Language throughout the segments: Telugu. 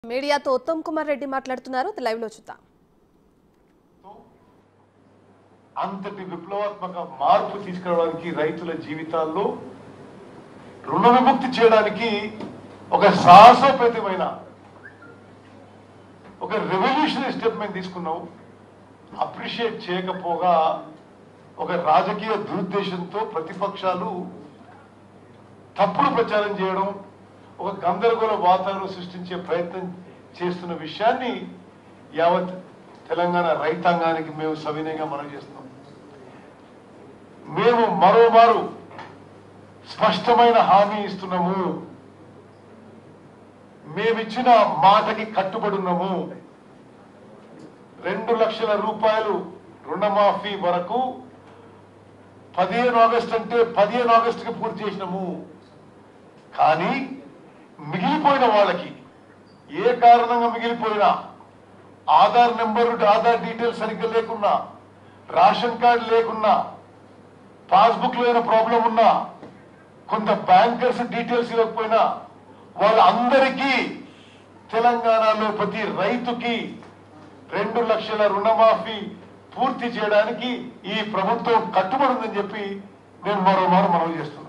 మీడియాతో ఉత్తమ్ కుమార్ రెడ్డి మాట్లాడుతున్నారు లైవ్ లో చూద్దాం అంతటి విప్లవాత్మక మార్పు తీసుకురావడానికి రైతుల జీవితాల్లో రుణ విముక్తి చేయడానికి ఒక సాహసోపేతమైన ఒక రెవల్యూషనరీ స్టెప్ మేము తీసుకున్నాం అప్రిషియేట్ చేయకపోగా ఒక రాజకీయ దురుద్దేశంతో ప్రతిపక్షాలు తప్పుడు ప్రచారం చేయడం ఒక గందరగోళ వాతావరణం సృష్టించే ప్రయత్నం చేస్తున్న విషయాన్ని యావత్ తెలంగాణ రైతాంగానికి మేము సవినయంగా మనం చేస్తున్నాం మేము మరోమారు స్పష్టమైన హామీ ఇస్తున్నాము మేమిచ్చిన మాటకి కట్టుబడి ఉన్నాము రెండు లక్షల రూపాయలు రుణమాఫీ వరకు పదిహేను ఆగస్టు అంటే పదిహేను ఆగస్టుకి పూర్తి చేసినాము కానీ మిగిలిపోయిన వాళ్ళకి ఏ కారణంగా మిగిలిపోయినా ఆధార్ నెంబర్ ఆధార్ డీటెయిల్స్ సరిగ్గా లేకున్నా రేషన్ కార్డు లేకున్నా పాస్బుక్ లో ఏదైనా ప్రాబ్లం ఉన్నా కొంత బ్యాంకర్స్ డీటెయిల్స్ ఇవ్వకపోయినా వాళ్ళందరికీ తెలంగాణలో ప్రతి రైతుకి రెండు లక్షల రుణమాఫీ పూర్తి చేయడానికి ఈ ప్రభుత్వం కట్టుబడి ఉందని చెప్పి నేను మరోమారు మనవి చేస్తున్నాను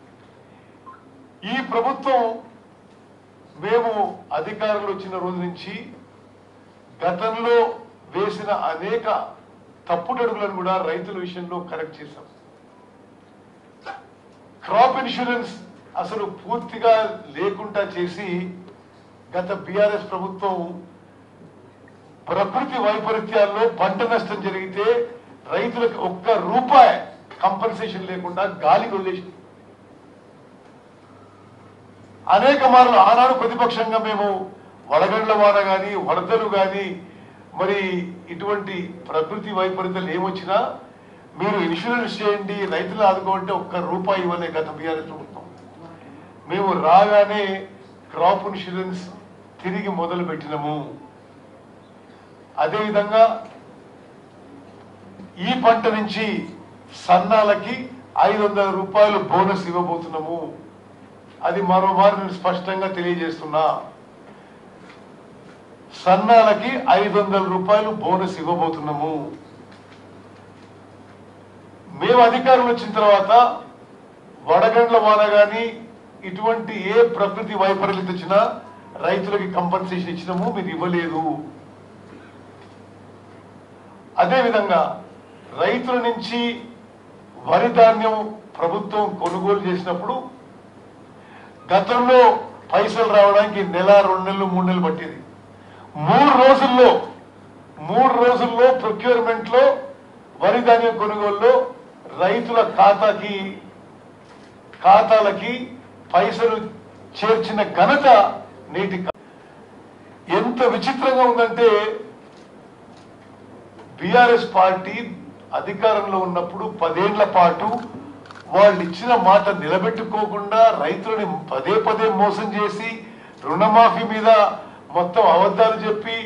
ఈ ప్రభుత్వం మేము అధికారులు వచ్చిన రోజు నుంచి గతంలో వేసిన అనేక తప్పుడడుగులను కూడా రైతుల విషయంలో కరెక్ట్ చేశాం క్రాప్ ఇన్సూరెన్స్ అసలు పూర్తిగా లేకుండా చేసి గత బీఆర్ఎస్ ప్రభుత్వం ప్రకృతి వైపరీత్యాల్లో పంట నష్టం జరిగితే రైతులకు ఒక్క రూపాయి కంపన్సేషన్ లేకుండా గాలి వదిలేసి అనేక మార్లు ఆనాడు ప్రతిపక్షంగా మేము వడగండ్ల వాన గాని వరదలు గాని మరి ఇటువంటి ప్రకృతి వైపరీత్యాలు ఏమొచ్చినా మీరు ఇన్సూరెన్స్ చేయండి రైతులు ఆదుకోమంటే ఒక్క రూపాయి ఇవ్వలే గత బీఆర్ఎస్ ప్రభుత్వం మేము రాగానే క్రాప్ ఇన్సూరెన్స్ తిరిగి మొదలు పెట్టినము అదేవిధంగా ఈ పంట నుంచి సన్నాలకి ఐదు వందల రూపాయలు బోనస్ ఇవ్వబోతున్నాము అది మరోమారు నేను స్పష్టంగా తెలియజేస్తున్నా సన్నాలకి ఐదు వందల రూపాయలు బోనస్ ఇవ్వబోతున్నాము మేము అధికారులు వచ్చిన తర్వాత వడగండ్ల వాన గాని ఇటువంటి ఏ ప్రకృతి వైపరీత్యం వచ్చినా రైతులకి కంపన్సేషన్ ఇచ్చినాము మీరు ఇవ్వలేదు అదేవిధంగా రైతుల నుంచి వరి ధాన్యం ప్రభుత్వం కొనుగోలు చేసినప్పుడు గతంలో పైసలు రావడానికి నెల రెండు నెలలు మూడు నెలలు పట్టేది మూడు రోజుల్లో మూడు రోజుల్లో ప్రొక్యూర్మెంట్ లో వరి ధాన్యం కొనుగోలులో రైతుల ఖాతాకి ఖాతాలకి పైసలు చేర్చిన ఘనత నేటి కా- ఎంత విచిత్రంగా ఉందంటే బిఆర్ఎస్ పార్టీ అధికారంలో ఉన్నప్పుడు పదేళ్ల పాటు వాళ్ళు ఇచ్చిన మాట నిలబెట్టుకోకుండా రైతులని పదే పదే మోసం చేసి రుణమాఫీ మీద మొత్తం అబద్ధాలు చెప్పి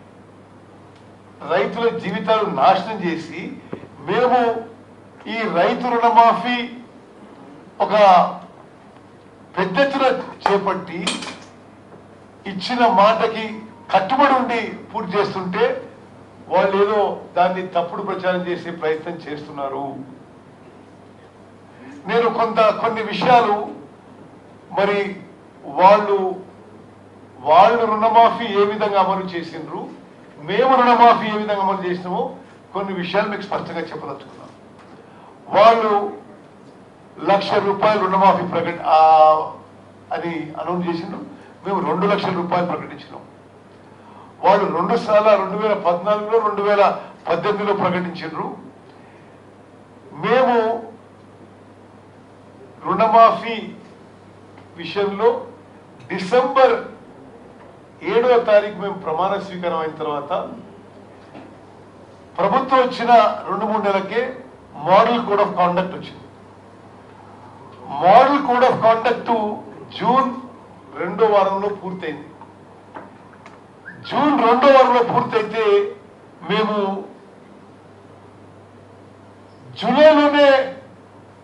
రైతుల జీవితాలు నాశనం చేసి మేము ఈ రైతు రుణమాఫీ ఒక పెద్ద ఎత్తున చేపట్టి ఇచ్చిన మాటకి కట్టుబడి ఉండి పూర్తి చేస్తుంటే వాళ్ళు ఏదో దాన్ని తప్పుడు ప్రచారం చేసే ప్రయత్నం చేస్తున్నారు నేను కొంత కొన్ని విషయాలు మరి వాళ్ళు వాళ్ళు రుణమాఫీ ఏ విధంగా అమలు చేసిండ్రు మేము రుణమాఫీ ఏ విధంగా అమలు చేసినామో కొన్ని విషయాలు మీకు స్పష్టంగా చెప్పదలుచుకున్నాం వాళ్ళు లక్ష రూపాయలు రుణమాఫీ ప్రకట ఆ, అని అనౌన్స్ చేసిండ్రు మేము రెండు లక్షల రూపాయలు ప్రకటించినాం వాళ్ళు రెండు సార్లు రెండు వేల పద్నాలుగులో రెండు వేల పద్దెనిమిదిలో ప్రకటించారు మేము రుణమాఫీ విషయంలో డిసెంబర్ ఏడవ తారీఖు మేము ప్రమాణ స్వీకారం అయిన తర్వాత ప్రభుత్వం వచ్చిన రెండు మూడు నెలలకే మోడల్ కోడ్ ఆఫ్ కాండక్ట్ వచ్చింది model code of conduct June రెండో వారంలో పూర్తయింది జూన్ రెండో వారంలో పూర్తయితే మేము జూలైలోనే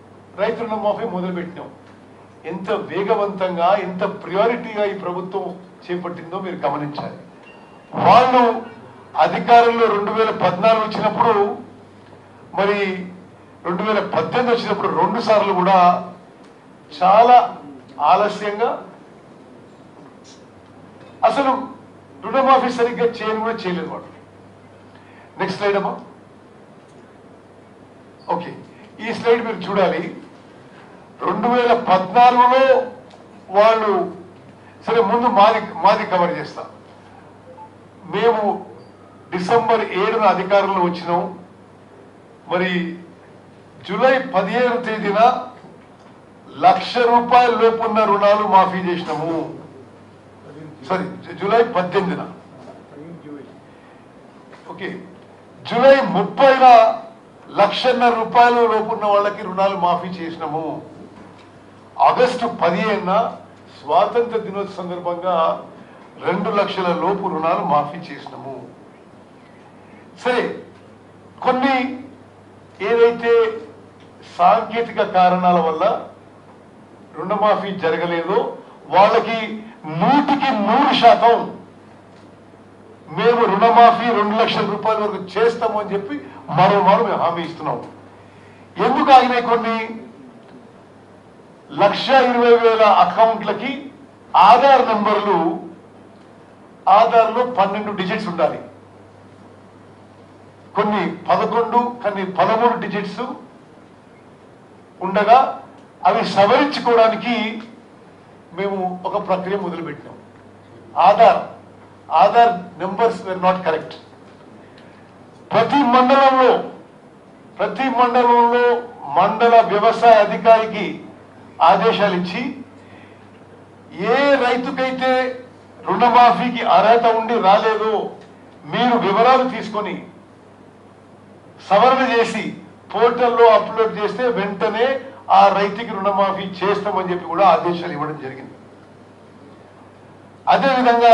రైతు రుణమాఫీ మొదలుపెట్టినాం ఎంత వేగవంతంగా ఎంత ప్రియారిటీగా ఈ ప్రభుత్వం చేపట్టిందో మీరు గమనించాలి వాళ్ళు అధికారంలో రెండు వేల పద్నాలుగు వచ్చినప్పుడు మరి రెండు వేల పద్దెనిమిది వచ్చినప్పుడు రెండు సార్లు కూడా చాలా ఆలస్యంగా అసలు రుణమాఫీ సరిగ్గా చేయని కూడా చేయలేదు వాడు నెక్స్ట్ స్లైడ్ అమ్మా ఓకే ఈ స్లైడ్ మీరు చూడాలి రెండు వేల పద్నాలుగులో వాళ్ళు సరే ముందు మాది మాది కవర్ చేస్తాం మేము డిసెంబర్ ఏడున అధికారంలో వచ్చినాం మరి జూలై పదిహేను తేదీన లక్ష రూపాయల లోపున్న రుణాలు మాఫీ చేసినాము సారీ జూలై పద్దెనిమిదిన ఓకే జూలై ముప్పైన లక్షన్నర రూపాయల లోపున్న వాళ్ళకి రుణాలు మాఫీ చేసినాము ఆగస్టు పదిహేనున స్వాతంత్ర దినోత్సవ సందర్భంగా రెండు లక్షల లోపు రుణాలు మాఫీ చేసినాము సరే కొన్ని ఏదైతే సాంకేతిక కారణాల వల్ల రుణమాఫీ జరగలేదో వాళ్ళకి నూటికి నూరు శాతం మేము రుణమాఫీ రెండు లక్షల రూపాయల వరకు చేస్తాము అని చెప్పి మరోమారు మేము హామీ ఇస్తున్నాం ఎందుకు ఆగినాయి కొన్ని లక్ష ఇరవై వేల అకౌంట్లకి ఆధార్ నెంబర్లు ఆధార్లో పన్నెండు డిజిట్స్ ఉండాలి కొన్ని పదకొండు కొన్ని పదమూడు డిజిట్స్ ఉండగా అవి సవరించుకోవడానికి మేము ఒక ప్రక్రియ మొదలుపెట్టాం Aadhaar Aadhaar numbers were not correct ప్రతి మండలంలో ప్రతి మండలంలో మండల వ్యవసాయ అధికారికి ఆదేశాలు ఇచ్చి ఏ రైతుకైతే రుణమాఫీకి అర్హత ఉండి రాలేదో మీరు వివరాలు తీసుకొని సవరణ చేసి పోర్టల్లో అప్లోడ్ చేస్తే వెంటనే ఆ రైతుకి రుణమాఫీ చేస్తామని చెప్పి కూడా ఆదేశాలు ఇవ్వడం జరిగింది అదేవిధంగా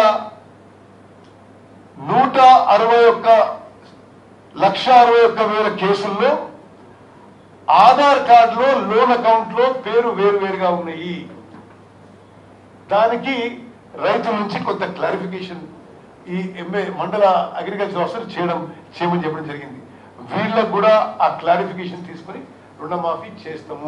నూట అరవై ఒక్క లక్ష అరవై ఒక్క వేల కేసుల్లో ఆధార్ కార్డులో లోన్ అకౌంట్ లో పేరు వేరు వేరుగా ఉన్నాయి దానికి రైతుల నుంచి కొంత క్లారిఫికేషన్ ఈ ఎంఏ మండల అగ్రికల్చర్ ఆఫీసర్ చేయడం చేయమని చెప్పడం జరిగింది వీళ్ళకు కూడా ఆ క్లారిఫికేషన్ తీసుకొని రుణమాఫీ చేస్తాము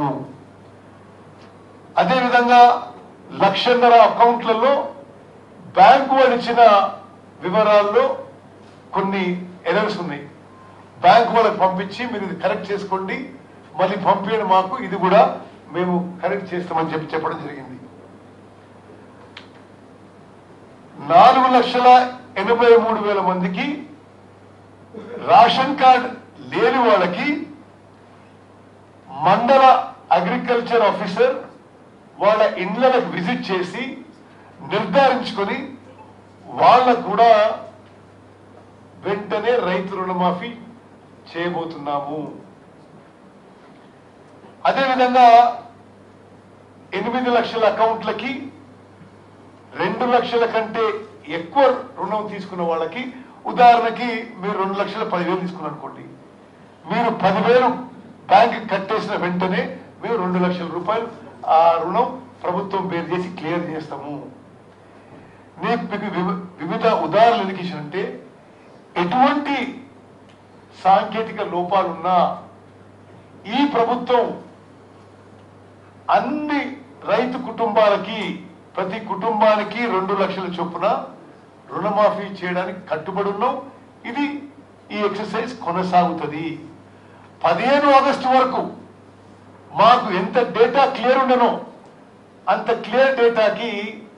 అదేవిధంగా లక్షన్నర అకౌంట్లలో బ్యాంకు వాళ్ళు ఇచ్చిన వివరాల్లో కొన్ని ఎర్రర్స్ ఉన్నాయి బ్యాంకు వాళ్ళకి పంపించి మీరు ఇది కరెక్ట్ చేసుకోండి మళ్ళీ పంపించండి మాకు ఇది కూడా మేము కరెక్ట్ చేస్తామని చెప్పి చెప్పడం జరిగింది నాలుగు లక్షల ఎనభై మూడు వేల మందికి రేషన్ కార్డ్ లేని వాళ్ళకి మండల అగ్రికల్చర్ ఆఫీసర్ వాళ్ళ ఇండ్లకు విజిట్ చేసి నిర్ధారించుకొని వాళ్ళకు కూడా వెంటనే రైతు రుణమాఫీ చేయబోతున్నాము అదేవిధంగా ఎనిమిది లక్షల అకౌంట్లకి రెండు లక్షల కంటే ఎక్కువ రుణం తీసుకున్న వాళ్ళకి ఉదాహరణకి మీరు రెండు లక్షల పదివేలు తీసుకున్నారు అనుకోండి మీరు పదివేలు బ్యాంక్ కట్టేసిన వెంటనే మేము రెండు లక్షల రూపాయలు ఆ రుణం ప్రభుత్వం పేరు చేసి క్లియర్ చేస్తాము నేను మీకు వివి- వివిధ ఉదాహరణలు ఎందుకు ఇచ్చినంటే ఎటువంటి సాంకేతిక లోపాలున్నా ఈ ప్రభుత్వం అన్ని రైతు కుటుంబాలకి ప్రతి కుటుంబానికి రెండు లక్షల చొప్పున రుణమాఫీ చేయడానికి కట్టుబడి ఉన్నాం ఇది ఈ ఎక్సర్సైజ్ కొనసాగుతుంది పదిహేను ఆగస్టు వరకు మాకు ఎంత డేటా క్లియర్ ఉండనో అంత క్లియర్ డేటాకి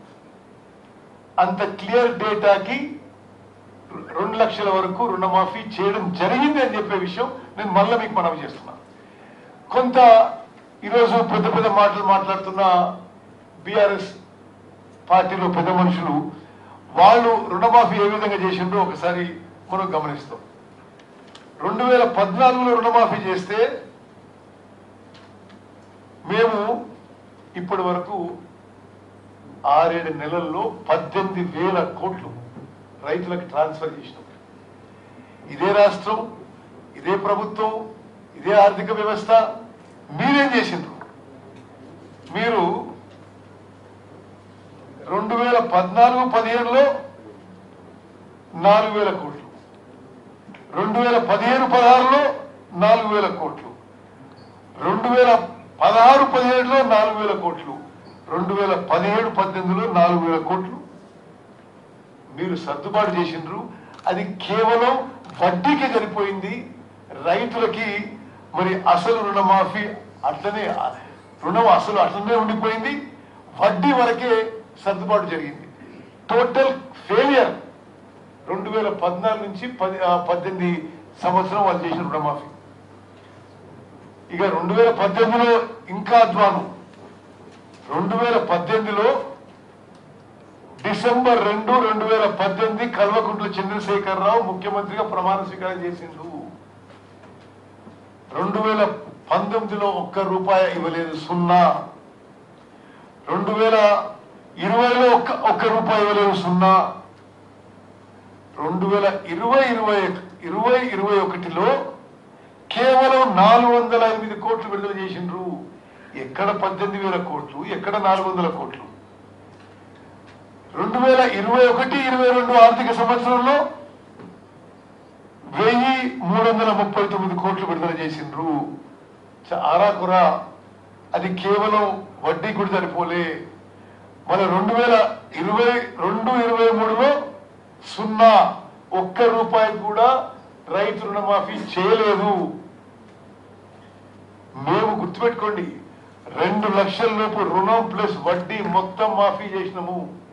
అంత క్లియర్ డేటాకి రెండు లక్షల వరకు రుణమాఫీ చేయడం జరిగింది అని చెప్పే విషయం నేను మళ్ళీ మీకు మనవి చేస్తున్నా కొంత ఈరోజు పెద్ద పెద్ద మాటలు మాట్లాడుతున్న బీఆర్ఎస్ పార్టీలో పెద్ద మనుషులు వాళ్ళు రుణమాఫీ ఏ విధంగా చేసిండ్రో ఒకసారి మనం గమనిస్తాం రెండు వేల పద్నాలుగులో రుణమాఫీ చేస్తే మేము ఇప్పటి వరకు ఆరేడు నెలల్లో పద్దెనిమిది వేల కోట్లు రైతులకు ట్రాన్స్ఫర్ చేసినాం ఇదే రాష్ట్రం ఇదే ప్రభుత్వం ఇదే ఆర్థిక వ్యవస్థ మీరేం చేసిండ్రు మీరు రెండు వేల పద్నాలుగు పదిహేనులో నాలుగు వేల కోట్లు రెండు వేల పదిహేను పదహారులో నాలుగు వేల కోట్లు రెండు వేల పదహారు పదిహేడులో నాలుగు వేల కోట్లు రెండు వేల పదిహేడు పద్దెనిమిదిలో నాలుగు వేల కోట్లు మీరు సర్దుబాటు చేసిండ్రు అది కేవలం వడ్డీకి సరిపోయింది రైతులకి మరి అసలు రుణమాఫీ అట్లనే రుణం అసలు అట్లనే ఉండిపోయింది వడ్డీ వరకే సర్దుబాటు జరిగింది టోటల్ ఫెయిలియర్ రెండు వేల పద్నాలుగు నుంచి పది ఆ, పద్దెనిమిది సంవత్సరం వాళ్ళు చేసిన రుణమాఫీ ఇక రెండు వేల పద్దెనిమిదిలో ఇంకా అధ్వానం రెండు వేల పద్దెనిమిదిలో డిసెంబర్ రెండు రెండు వేల పద్దెనిమిది కల్వకుంట్ల చంద్రశేఖరరావు ముఖ్యమంత్రిగా ప్రమాణ స్వీకారం చేసిండు రెండు వేల పంతొమ్మిదిలో ఒక్క రూపాయి ఇవ్వలేదు సున్నా రెండు వేల ఇరవైలో ఒక్క ఒక్క రూపాయి ఇవ్వలేదు సున్నా రెండు వేల ఇరవై ఇరవై ఇరవై ఇరవై ఒకటిలో కేవలం నాలుగు వందల ఎనిమిది కోట్లు విడుదల చేసిండ్రు ఎక్కడ పద్దెనిమిది వేల కోట్లు ఎక్కడ నాలుగు వందల కోట్లు రెండు వేల ఇరవై ఒకటి ఇరవై రెండు ఆర్థిక సంవత్సరంలో వెయ్యి మూడు వందల ముప్పై తొమ్మిది కోట్లు విడుదల చేసిండ్రు చ- ఆరాకురా అది కేవలం వడ్డీ కూడా సరిపోలే మన రెండు వేల ఇరవై రెండు ఇరవై మూడులో సున్నా ఒక్క రూపాయి కూడా రైతు రుణమాఫీ చేయలేదు మేము గుర్తుపెట్టుకోండి రెండు లక్షల లోపు రుణం ప్లస్ వడ్డీ మొత్తం మాఫీ చేసినాము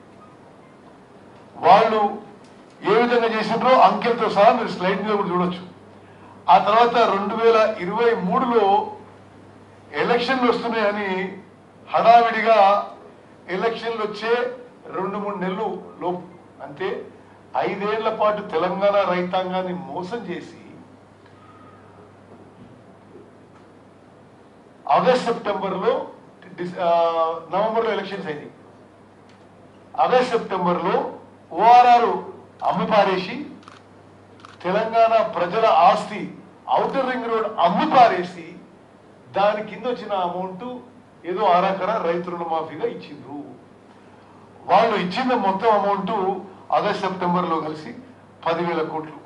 వాళ్ళు ఏ విధంగా చేసిండ్రో అంకెలతో సహా మీరు స్లైడ్ మీద కూడా చూడొచ్చు ఆ తర్వాత రెండు వేల ఇరవై మూడులో ఎలక్షన్లు వస్తున్నాయని హడావిడిగా ఎలక్షన్లు వచ్చే రెండు మూడు నెలలు లోపు అంటే ఐదేళ్ల పాటు తెలంగాణ రైతాంగాన్ని మోసం చేసి ఆగస్ట్ సెప్టెంబర్లో డిస్- ఆ, నవంబర్లో ఎలక్షన్స్ అయింది ఆగస్ట్ సెప్టెంబర్లో ఓఆర్ఆర్ అమ్మి పారేసి తెలంగాణ ప్రజల ఆస్తి ఔటర్ రింగ్ రోడ్ అమ్మి పారేసి దాని కింద వచ్చిన అమౌంట్ ఏదో ఆరాకర రైతు రుణమాఫీగా ఇచ్చిండ్రు వాళ్ళు ఇచ్చిన మొత్తం అమౌంట్ ఆగస్ట్ సెప్టెంబర్ లో కలిసి పదివేల కోట్లు